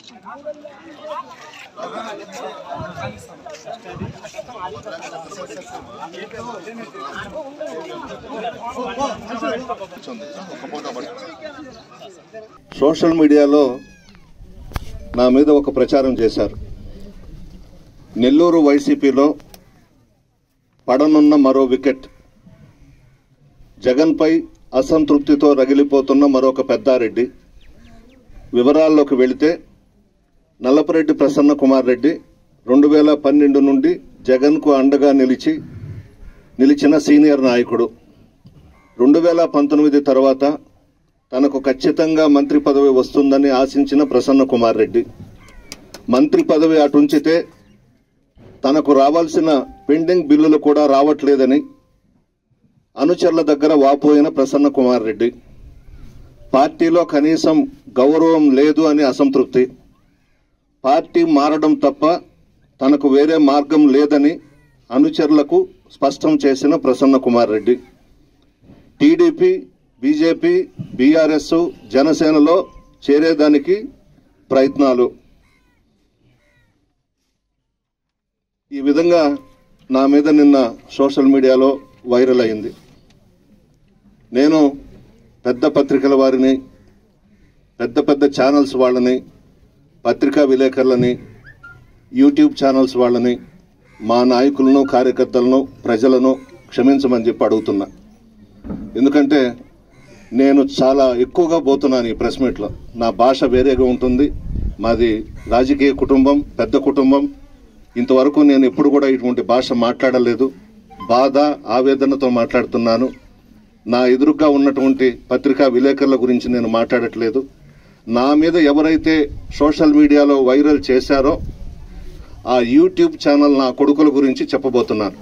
Social మీడియాలో నా మీద ఒక ప్రచారం చేశారు నెల్లూరు వైసీపీలో పడనున్న మరో వికెట్ జగన్పై అసంతృప్తితో రగిలిపోతున్న మరొక పెద్దారెడ్డి వివరాల్లోకి వెళితే నల్లపరెడ్డి ప్రసన్న కుమార్ రెడ్డి రెండు వేల పన్నెండు నుండి జగన్కు అండగా నిలిచి నిలిచిన సీనియర్ నాయకుడు రెండు వేల పంతొమ్మిది తర్వాత తనకు ఖచ్చితంగా మంత్రి పదవి వస్తుందని ఆశించిన ప్రసన్న కుమార్ రెడ్డి మంత్రి పదవి అటుంచితే తనకు రావాల్సిన పెండింగ్ బిల్లులు కూడా రావట్లేదని అనుచరుల దగ్గర వాపోయిన ప్రసన్న కుమార్ రెడ్డి పార్టీలో కనీసం గౌరవం లేదు అని అసంతృప్తి పార్టీ మారడం తప్ప తనకు వేరే మార్గం లేదని అనుచరులకు స్పష్టం చేసిన Prasanna Kumar Reddy TDP BJP BRS జనసేనలో చేరేదానికి ప్రయత్నాలు ఈ విధంగా నా మీద నిన్న సోషల్ మీడియాలో వైరల్ అయింది నేను పెద్ద పత్రికల వారిని పెద్ద పెద్ద ఛానల్స్ వాళ్ళని పత్రికా విలేకరులని యూట్యూబ్ ఛానల్స్ వాళ్ళని మా నాయకులను కార్యకర్తలను ప్రజలను క్షమించమని చెప్పి అడుగుతున్నా ఎందుకంటే నేను చాలా ఎక్కువగా పోతున్నాను ఈ ప్రెస్ మీట్లో నా భాష వేరేగా ఉంటుంది మాది రాజకీయ కుటుంబం పెద్ద కుటుంబం ఇంతవరకు నేను ఎప్పుడు కూడా ఇటువంటి భాష మాట్లాడలేదు బాధ ఆవేదనతో మాట్లాడుతున్నాను నా ఎదురుగా ఉన్నటువంటి పత్రికా విలేకరుల గురించి నేను మాట్లాడట్లేదు నా మీద ఎవరైతే సోషల్ మీడియాలో వైరల్ చేశారో ఆ యూట్యూబ్ ఛానల్ నా కొడుకుల గురించి చెప్పబోతున్నాను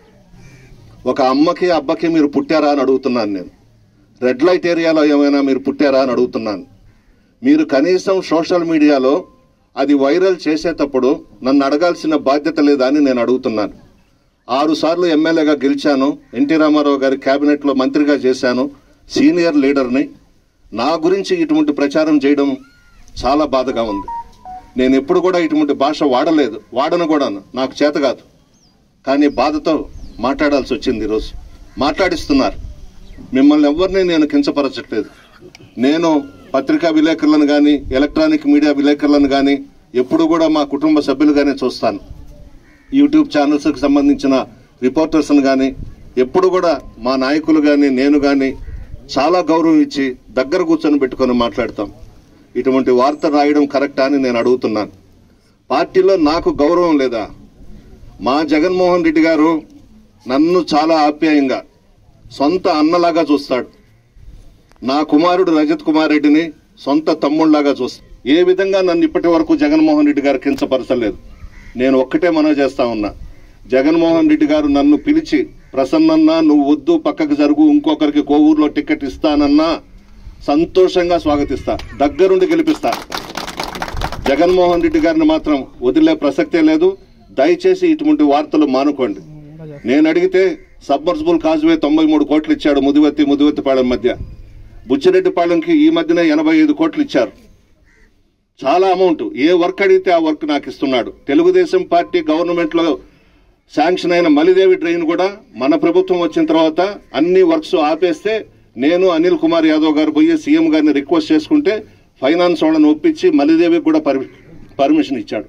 ఒక అమ్మకి అబ్బకి మీరు పుట్టారా అని అడుగుతున్నాను నేను రెడ్ లైట్ ఏరియాలో ఏమైనా మీరు పుట్టారా అని అడుగుతున్నాను మీరు కనీసం సోషల్ మీడియాలో అది వైరల్ చేసేటప్పుడు నన్ను అడగాల్సిన బాధ్యత లేదా అని నేను అడుగుతున్నాను ఆరు సార్లు ఎమ్మెల్యేగా గెలిచాను ఎన్టీ రామారావు గారి కేబినెట్లో మంత్రిగా చేశాను సీనియర్ లీడర్ని నా గురించి ఇటువంటి ప్రచారం చేయడం చాలా బాధగా ఉంది నేను ఎప్పుడు కూడా ఇటువంటి భాష వాడలేదు వాడను కూడా నాకు చేత కాదు కానీ బాధతో మాట్లాడాల్సి వచ్చింది ఈరోజు మాట్లాడిస్తున్నారు మిమ్మల్ని ఎవరిని నేను కించపరచట్లేదు నేను పత్రికా విలేకరులను కానీ ఎలక్ట్రానిక్ మీడియా విలేకరులను కానీ ఎప్పుడు కూడా మా కుటుంబ సభ్యులుగానే చూస్తాను యూట్యూబ్ ఛానల్స్కి సంబంధించిన రిపోర్టర్స్ని కానీ ఎప్పుడు కూడా మా నాయకులు కానీ నేను కానీ చాలా గౌరవం ఇచ్చి దగ్గర కూర్చొని పెట్టుకొని మాట్లాడతాం ఇటువంటి వార్త రాయడం కరెక్టా అని నేను అడుగుతున్నాను పార్టీలో నాకు గౌరవం లేదా మా జగన్మోహన్ రెడ్డి గారు నన్ను చాలా ఆప్యాయంగా సొంత అన్నలాగా చూస్తాడు నా కుమారుడు రజత్ కుమార్ రెడ్డిని సొంత తమ్ముళ్లాగా చూస్తాడు ఏ విధంగా నన్ను ఇప్పటి వరకు జగన్మోహన్ రెడ్డి గారు కించపరచలేదు నేను ఒక్కటే మనవి చేస్తా ఉన్నా జగన్మోహన్ రెడ్డి గారు నన్ను పిలిచి ప్రసన్నన్నా నువ్వు వద్దు పక్కకు జరుగు ఇంకొకరికి కోవూరులో టికెట్ ఇస్తానన్నా సంతోషంగా స్వాగతిస్తా దగ్గరుండి గెలిపిస్తా జగన్మోహన్ రెడ్డి గారిని మాత్రం వదిలే ప్రసక్తే లేదు దయచేసి ఇటువంటి వార్తలు మానుకోండి నేను అడిగితే సబ్మర్సిబుల్ కాజ్వే తొంభై మూడు కోట్లు ఇచ్చాడు ముదివత్తి ముదివత్తిపాలెం మధ్య బుచ్చిరెడ్డిపాలెంకి ఈ మధ్యనే ఎనభై ఐదు కోట్లు ఇచ్చారు చాలా అమౌంట్ ఏ వర్క్ అడిగితే ఆ వర్క్ నాకు ఇస్తున్నాడు తెలుగుదేశం పార్టీ గవర్నమెంట్ లో శాంక్షన్ అయిన మలిదేవి ట్రైన్ కూడా మన ప్రభుత్వం వచ్చిన తర్వాత అన్ని వర్క్స్ ఆపేస్తే నేను అనిల్ కుమార్ యాదవ్ గారు పోయి సీఎం గారిని రిక్వెస్ట్ చేసుకుంటే ఫైనాన్స్ వాళ్ళని ఒప్పించి మలిదేవికి కూడా పర్మి- పర్మిషన్ ఇచ్చాడు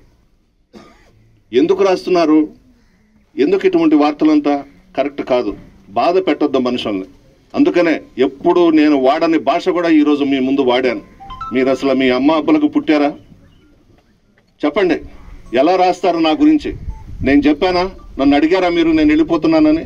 ఎందుకు రాస్తున్నారు ఎందుకు ఇటువంటి వార్తలంతా కరెక్ట్ కాదు బాధ పెట్టొద్దు మనుషుల్ని అందుకనే ఎప్పుడు నేను వాడని భాష కూడా ఈరోజు మీ ముందు వాడాను మీరు అసలు మీ అమ్మ అబ్బలకు పుట్టారా చెప్పండి ఎలా రాస్తారు నా గురించి నేను చెప్పానా నన్ను అడిగారా మీరు నేను వెళ్ళిపోతున్నానని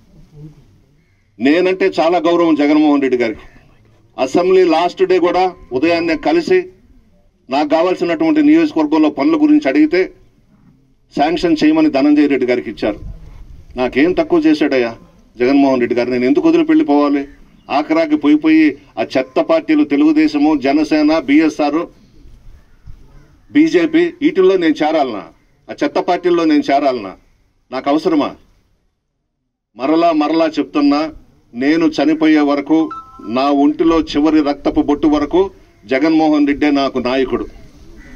నేనంటే చాలా గౌరవం జగన్మోహన్ రెడ్డి గారికి అసెంబ్లీ లాస్ట్ డే కూడా ఉదయాన్నే కలిసి నాకు కావాల్సినటువంటి నియోజకవర్గంలో పనుల గురించి అడిగితే శాంక్షన్ చేయమని ధనంజయ రెడ్డి గారికి ఇచ్చారు నాకేం తక్కువ చేశాడయ్యా జగన్మోహన్ రెడ్డి గారు నేను ఎందుకు వదిలి వెళ్ళిపోవాలి ఆఖరాకి పోయి పోయి ఆ చెత్త పార్టీలు తెలుగుదేశము జనసేన బిఎస్ఆర్ బీజేపీ వీటిల్లో నేను చేరాలనా ఆ చెత్త పార్టీల్లో నేను చేరాలనా నాకు అవసరమా మరలా మరలా చెప్తున్నా నేను చనిపోయే వరకు నా ఒంటిలో చివరి రక్తపు బొట్టు వరకు జగన్మోహన్ రెడ్డే నాకు నాయకుడు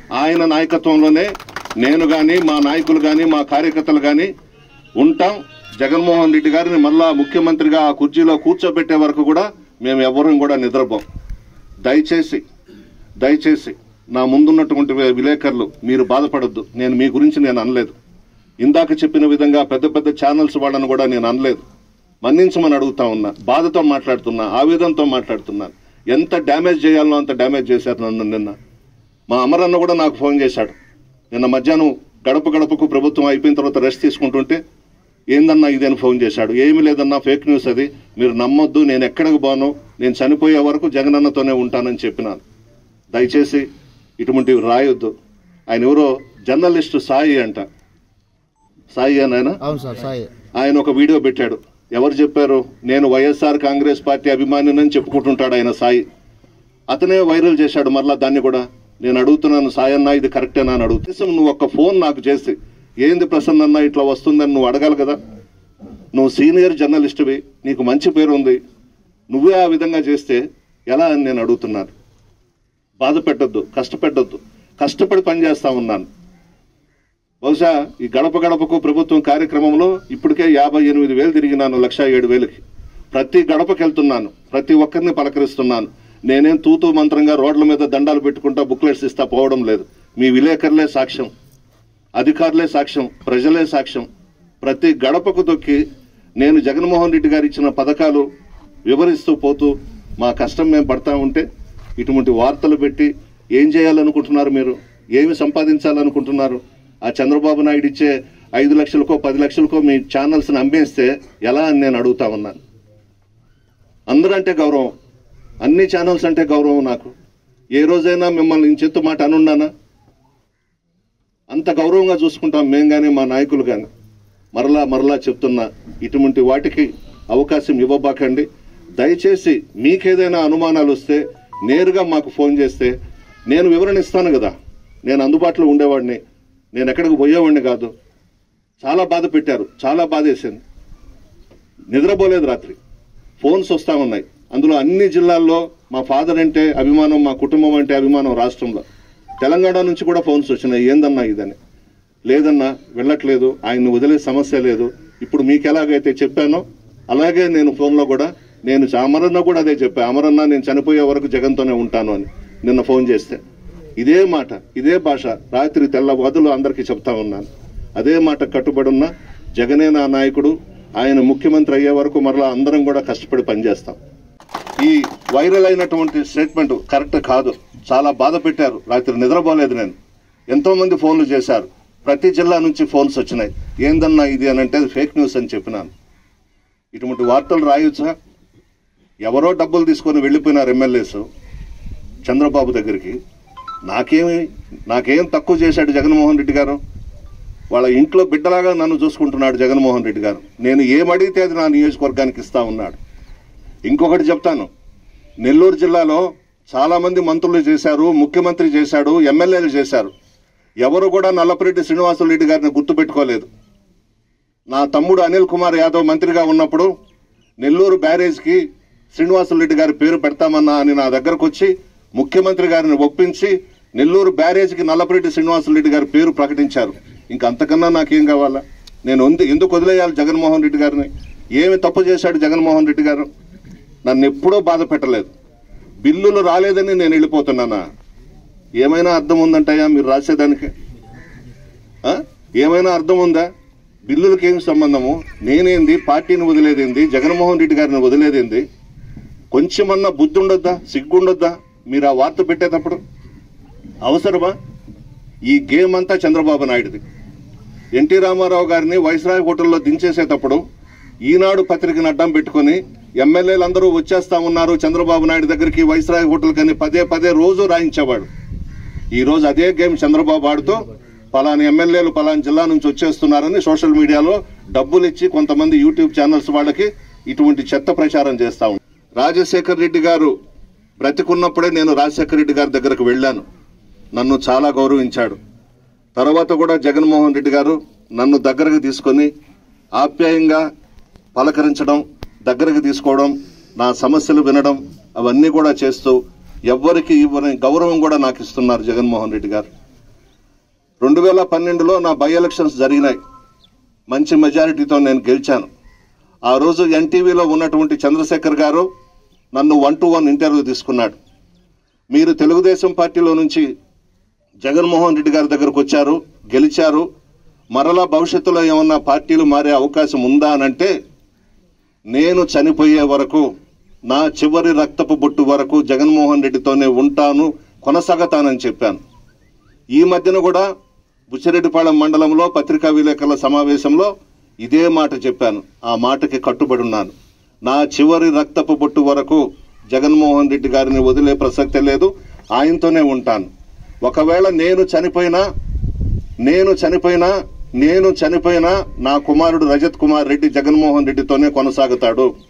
ఆయన నాయకత్వంలోనే నేను కానీ మా నాయకులు కానీ మా కార్యకర్తలు కానీ ఉంటాం జగన్మోహన్ రెడ్డి గారిని మళ్ళా ముఖ్యమంత్రిగా ఆ కుర్చీలో కూర్చోబెట్టే వరకు కూడా మేము ఎవరం కూడా నిద్రపోం దయచేసి దయచేసి నా ముందున్నటువంటి విలేకరులు మీరు బాధపడొద్దు నేను మీ గురించి నేను అనలేదు ఇందాక చెప్పిన విధంగా పెద్ద పెద్ద ఛానల్స్ వాళ్ళని కూడా నేను అనలేదు మన్నించమని అడుగుతా ఉన్నా బాధతో మాట్లాడుతున్నా ఆవేదనతో మాట్లాడుతున్నాను ఎంత డ్యామేజ్ చేయాలనో అంత డ్యామేజ్ చేశారు నన్ను నిన్న మా అమరన్న కూడా నాకు ఫోన్ చేశాడు నిన్న మధ్యాహ్నం గడప గడపకు ప్రభుత్వం అయిపోయిన తర్వాత రెస్ట్ తీసుకుంటుంటే ఏందన్నా ఇదని ఫోన్ చేశాడు ఏమీ లేదన్నా ఫేక్ న్యూస్ అది మీరు నమ్మొద్దు నేను ఎక్కడికి పోను నేను చనిపోయే వరకు జగనన్నతోనే ఉంటానని చెప్పినాను దయచేసి ఇటువంటివి రాయొద్దు ఆయన ఎవరో జర్నలిస్టు సాయి అంట సాయి అని ఆయన అవును సార్ సాయి ఆయన ఒక వీడియో పెట్టాడు ఎవరు చెప్పారు నేను వైఎస్ఆర్ కాంగ్రెస్ పార్టీ అభిమానినని చెప్పుకుంటుంటాడు ఆయన సాయి అతనే వైరల్ చేశాడు మరలా దాన్ని కూడా నేను అడుగుతున్నాను సాయన్న ఇది కరెక్టేనా అని అడుగుతా కనీసం నువ్వు ఒక్క ఫోన్ నాకు చేసి ఏంది ప్రసన్న అన్న ఇట్లా వస్తుందని నువ్వు అడగాలి కదా నువ్వు సీనియర్ జర్నలిస్టువి నీకు మంచి పేరు ఉంది నువ్వే ఆ విధంగా చేస్తే ఎలా అని నేను అడుగుతున్నాను బాధ పెట్టొద్దు కష్టపెట్టొద్దు కష్టపడి పనిచేస్తా ఉన్నాను బహుశా ఈ గడప గడపకు ప్రభుత్వం కార్యక్రమంలో ఇప్పటికే యాభై ఎనిమిది వేలు తిరిగినాను లక్ష ఏడు వేలకి ప్రతి గడపకి వెళ్తున్నాను ప్రతి ఒక్కరిని పలకరిస్తున్నాను నేనేం తూతూ మంత్రంగా రోడ్ల మీద దండాలు పెట్టుకుంటా బుక్లెట్స్ ఇస్తా పోవడం లేదు మీ విలేకరులే సాక్ష్యం అధికారులే సాక్ష్యం ప్రజలే సాక్ష్యం ప్రతి గడపకు దొక్కి నేను జగన్మోహన్ రెడ్డి గారు ఇచ్చిన పథకాలు వివరిస్తూ పోతూ మా కష్టం మేము పడతా ఉంటే ఇటువంటి వార్తలు పెట్టి ఏం చేయాలనుకుంటున్నారు మీరు ఏమి సంపాదించాలనుకుంటున్నారు ఆ చంద్రబాబు నాయుడు ఇచ్చే ఐదు లక్షలకో పది లక్షలకో మీ ఛానల్స్ని అమ్మేస్తే ఎలా అని నేను అడుగుతా ఉన్నాను అందరంటే గౌరవం అన్ని ఛానల్స్ అంటే గౌరవం నాకు ఏ రోజైనా మిమ్మల్ని ఇంచెత్తు మాట అనున్నానా అంత గౌరవంగా చూసుకుంటాం మేం కానీ మా నాయకులు కానీ మరలా మరలా చెప్తున్నా ఇటువంటి వాటికి అవకాశం ఇవ్వబాకండి దయచేసి మీకేదైనా అనుమానాలు వస్తే నేరుగా మాకు ఫోన్ చేస్తే నేను వివరణ ఇస్తాను కదా నేను అందుబాటులో ఉండేవాడిని నేను ఎక్కడికి పోయేవాడిని కాదు చాలా బాధ పెట్టారు చాలా బాధ వేసింది నిద్రపోలేదు రాత్రి ఫోన్స్ వస్తా ఉన్నాయి అందులో అన్ని జిల్లాల్లో మా ఫాదర్ అంటే అభిమానం మా కుటుంబం అంటే అభిమానం రాష్ట్రంలో తెలంగాణ నుంచి కూడా ఫోన్స్ వచ్చినాయి ఏందన్నా ఇదని లేదన్నా వెళ్ళట్లేదు ఆయన్ని వదిలే సమస్య లేదు ఇప్పుడు మీకు ఎలాగైతే చెప్పానో అలాగే నేను ఫోన్లో కూడా నేను అమరన్న కూడా అదే చెప్పా అమరన్న నేను చనిపోయే వరకు జగన్తోనే ఉంటాను అని నిన్న ఫోన్ చేస్తే ఇదే మాట ఇదే భాష రాత్రి తెల్లవాదులు అందరికీ చెప్తా ఉన్నాను అదే మాట కట్టుబడి ఉన్న జగనే నా నాయకుడు ఆయన ముఖ్యమంత్రి అయ్యే వరకు మరలా అందరం కూడా కష్టపడి పనిచేస్తాం ఈ వైరల్ అయినటువంటి స్టేట్మెంట్ కరెక్ట్ కాదు చాలా బాధ పెట్టారు రాత్రి నిద్రపోలేదు నేను ఎంతో మంది ఫోన్లు చేశారు ప్రతి జిల్లా నుంచి ఫోన్స్ వచ్చినాయి ఏందన్నా ఇది అని అంటే ఫేక్ న్యూస్ అని చెప్పినాను ఇటువంటి వార్తలు రాయొచ్చా ఎవరో డబ్బులు తీసుకొని వెళ్ళిపోయినారు ఎమ్మెల్యేస్ చంద్రబాబు దగ్గరికి నాకేమి నాకేం తక్కువ చేశాడు జగన్మోహన్ రెడ్డి గారు వాళ్ళ ఇంట్లో బిడ్డలాగా నన్ను చూసుకుంటున్నాడు జగన్మోహన్ రెడ్డి గారు నేను ఏమడిగితే అది నా నియోజకవర్గానికి ఇస్తా ఉన్నాడు ఇంకొకటి చెప్తాను నెల్లూరు జిల్లాలో చాలా మంది మంత్రులు చేశారు ముఖ్యమంత్రి చేశాడు ఎమ్మెల్యేలు చేశారు ఎవరు కూడా నల్లపరెడ్డి శ్రీనివాసరెడ్డి గారిని గుర్తుపెట్టుకోలేదు నా తమ్ముడు అనిల్ కుమార్ యాదవ్ మంత్రిగా ఉన్నప్పుడు నెల్లూరు బ్యారేజ్కి శ్రీనివాసరెడ్డి గారి పేరు పెడతామన్నా అని నా దగ్గరకు వచ్చి ముఖ్యమంత్రి గారిని ఒప్పించి నెల్లూరు బ్యారేజ్కి నల్లపరెడ్డి శ్రీనివాసరెడ్డి గారి పేరు ప్రకటించారు ఇంకా అంతకన్నా నాకేం కావాలా నేను ఎందు- ఎందుకు వదిలేయాలి జగన్మోహన్ రెడ్డి గారిని ఏమి తప్పు చేశాడు జగన్మోహన్ రెడ్డి గారు నన్ను ఎప్పుడూ బాధ పెట్టలేదు బిల్లులు రాలేదని నేను వెళ్ళిపోతున్నానా ఏమైనా అర్థం ఉందంటయ్యా మీరు రాసేదానికి ఆ? ఏమైనా అర్థం ఉందా బిల్లులకి ఏం సంబంధము నేనేంది పార్టీని వదిలేదేంది జగన్మోహన్ రెడ్డి గారిని వదిలేదేంది కొంచెమన్నా బుద్ధి ఉండొద్దా సిగ్గుండొద్దా మీరు ఆ వార్త పెట్టేటప్పుడు అవసరమా ఈ గేమ్ అంతా చంద్రబాబు నాయుడుది ఎన్టీ రామారావు గారిని వైస్రాయ్ హోటల్లో దించేసేటప్పుడు ఈనాడు పత్రికను అడ్డం పెట్టుకొని ఎమ్మెల్యేలు అందరూ వచ్చేస్తా ఉన్నారు చంద్రబాబు నాయుడు దగ్గరికి వైస్రాయ్ హోటల్ కని పదే పదే రోజు రాయించేవాడు ఈ రోజు అదే గేమ్ చంద్రబాబు ఆడుతూ పలాని ఎమ్మెల్యేలు పలాని జిల్లా నుంచి వచ్చేస్తున్నారని సోషల్ మీడియాలో డబ్బులు ఇచ్చి కొంతమంది యూట్యూబ్ ఛానల్స్ వాళ్ళకి ఇటువంటి చెత్త ప్రచారం చేస్తా ఉంటారు రాజశేఖర్ రెడ్డి గారు బ్రతికున్నప్పుడే నేను రాజశేఖర్ రెడ్డి గారి దగ్గరకు వెళ్ళాను నన్ను చాలా గౌరవించాడు తర్వాత కూడా జగన్మోహన్ రెడ్డి గారు నన్ను దగ్గరకు తీసుకొని ఆప్యాయంగా పలకరించడం దగ్గరకు తీసుకోవడం నా సమస్యలు వినడం అవన్నీ కూడా చేస్తూ ఎవ్వరికి ఇవ్వని గౌరవం కూడా నాకు ఇస్తున్నారు జగన్మోహన్ రెడ్డి గారు రెండు వేల పన్నెండులో నా బై ఎలక్షన్స్ జరిగినాయి మంచి మెజారిటీతో నేను గెలిచాను ఆ రోజు ఎన్టీవీలో ఉన్నటువంటి చంద్రశేఖర్ గారు నన్ను వన్ టు వన్ ఇంటర్వ్యూ తీసుకున్నాడు మీరు తెలుగుదేశం పార్టీలో నుంచి జగన్మోహన్ రెడ్డి గారి దగ్గరకు వచ్చారు గెలిచారు మరలా భవిష్యత్తులో ఏమన్నా పార్టీలు మారే అవకాశం ఉందా అనంటే నేను చనిపోయే వరకు నా చివరి రక్తపు బొట్టు వరకు జగన్మోహన్ రెడ్డితోనే ఉంటాను కొనసాగతానని చెప్పాను ఈ మధ్యన కూడా బుచ్చిరెడ్డిపాళెం మండలంలో పత్రికా విలేకరుల సమావేశంలో ఇదే మాట చెప్పాను ఆ మాటకి కట్టుబడి ఉన్నాను నా చివరి రక్తపు బొట్టు వరకు జగన్మోహన్ రెడ్డి గారిని వదిలే ప్రసక్తే లేదు ఆయనతోనే ఉంటాను ఒకవేళ నేను చనిపోయినా నేను చనిపోయినా నేను చనిపోయినా నా కుమారుడు రజత్ కుమార్ రెడ్డి జగన్మోహన్ రెడ్డితోనే కొనసాగుతాడు